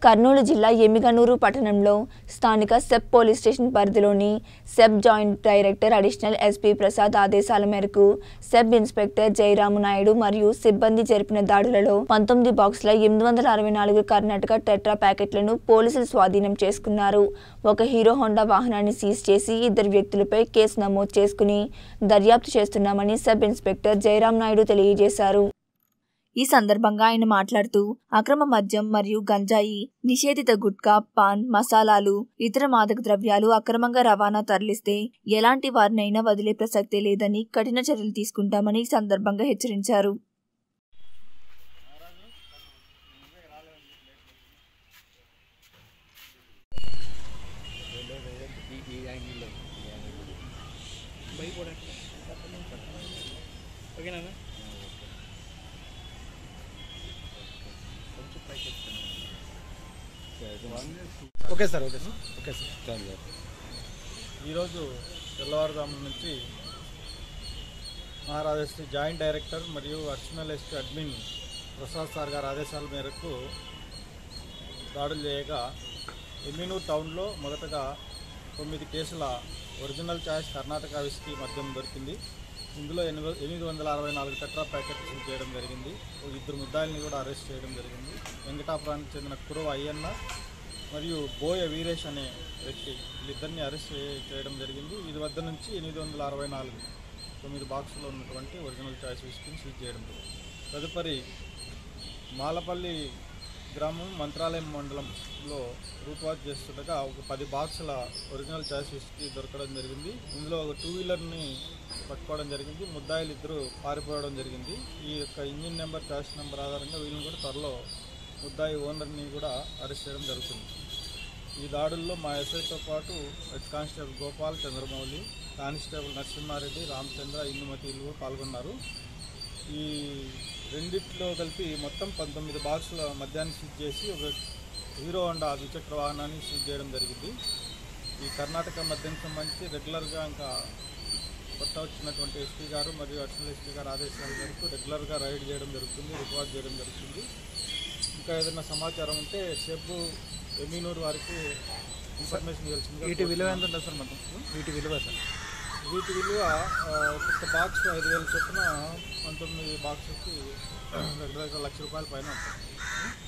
కర్నూలు జిల్లా ఎమ్మిగనూరు పట్టణంలో స్థానిక సెబ్ పోలీస్ స్టేషన్ పరిధిలోని SEB joint director additional SP Prasad ఆదేశాల మేరకు సెబ్ ఇన్స్పెక్టర్ జయరాము నాయుడు మరియు సిబ్బంది జరిపిన దాడులలో పంతొమ్మిది బాక్సుల ఎనిమిది వందల అరవై నాలుగు కర్ణాటక టెట్రా ప్యాకెట్లను పోలీసులు స్వాధీనం చేసుకున్నారు ఒక హీరో హోండా వాహనాన్ని సీజ్ చేసి ఇద్దరు వ్యక్తులపై కేసు నమోదు చేసుకుని దర్యాప్తు చేస్తున్నామని సబ్ ఇన్స్పెక్టర్ జయరాం నాయుడు తెలియజేశారు ఈ సందర్భంగా ఆయన మాట్లాడుతూ అక్రమ మద్యం మరియు గంజాయి నిషేధిత గుట్కా పాన్ మసాలాలు ఇతర మాదక ద్రవ్యాలు అక్రమంగా రవాణా తరలిస్తే ఎలాంటి వారినైనా వదిలే ప్రసక్తే లేదని కఠిన చర్యలు తీసుకుంటామని ఈ సందర్భంగా హెచ్చరించారు ఓకేనా okay sir okay sir okay sir ఈరోజు తెల్లవారుజాము నుంచి మహారాజా ఎస్టీ జాయింట్ డైరెక్టర్ మరియు additional ST admin Prasad sir గారి ఆదేశాల మేరకు దాడులు చేయగా ఎమ్మినూరు టౌన్లో మొదటగా తొమ్మిది కేసుల ఒరిజినల్ ఛాయిస్ కర్ణాటక విస్కీ మద్యం దొరికింది ఇందులో ఎనిమిది ఎనిమిది వందల అరవై నాలుగు టెట్రా ప్యాకెట్ సీజ్ చేయడం జరిగింది ఒక ఇద్దరు ముద్దాయిల్ని కూడా అరెస్ట్ చేయడం జరిగింది వెంకటాపురానికి చెందిన కురువ అయ్యన్న మరియు బోయ వీరేష్ అనే వ్యక్తి వీళ్ళిద్దరిని అరెస్ట్ చే- చేయడం జరిగింది వీరి వద్ద నుంచి ఎనిమిది వందల అరవై నాలుగు తొమ్మిది బాక్సులో ఉన్నటువంటి ఒరిజినల్ చాయిస్ విస్కీని సీజ్ చేయడం జరిగింది తదుపరి మాలపల్లి గ్రామం మంత్రాలయం మండలంలో రూట్ వాచ్ చేస్తుండగా ఒక పది బాక్సుల ఒరిజినల్ చాయిస్ విస్కీ దొరకడం జరిగింది ఇందులో ఒక టూ వీలర్ని పట్టుకోవడం జరిగింది ముద్దాయిలు ఇద్దరు పారిపోవడం జరిగింది ఈ యొక్క ఇంజిన్ నెంబర్ చాయిస్ నెంబర్ ఆధారంగా వీళ్ళని కూడా త్వరలో ముద్దాయి ఓనర్ని కూడా అరెస్ట్ చేయడం జరుగుతుంది ఈ దాడుల్లో మా ఎస్ఐతో పాటు head constable Gopal Chandramouli constable Narasimha Reddy Ramachandra ఇందుమతిలు పాల్గొన్నారు ఈ రెండిట్లో కలిపి మొత్తం పంతొమ్మిది బాక్సుల మద్యాన్ని సీజ్ చేసి ఒక హీరో హోండా ద్విచక్ర వాహనాన్ని సీజ్ చేయడం జరిగింది ఈ కర్ణాటక మద్యానికి సంబంధించి రెగ్యులర్గా ఇంకా కొత్త వచ్చినటువంటి ఎస్పీ గారు మరియు అడిషనల్ ఎస్పీ గారు ఆదేశాల మేరకు రెగ్యులర్గా రైడ్ చేయడం జరుగుతుంది రికార్డ్ చేయడం జరుగుతుంది ఇంకా ఏదైనా సమాచారం ఉంటే సెబ్బు ఎమీనూరు వారికి ఇన్ఫర్మేషన్ తెలిసింది వీటి విలువ ఎంత ఉంటుంది సార్ మొత్తం వీటి విలువ సార్ వీటి విలువ ఆ, ఒక్కొక్క బాక్స్ ఐదు వేల చొప్పున పంతొమ్మిది బాక్సులకి దగ్గర దగ్గర లక్ష రూపాయల పైన ఉంటుంది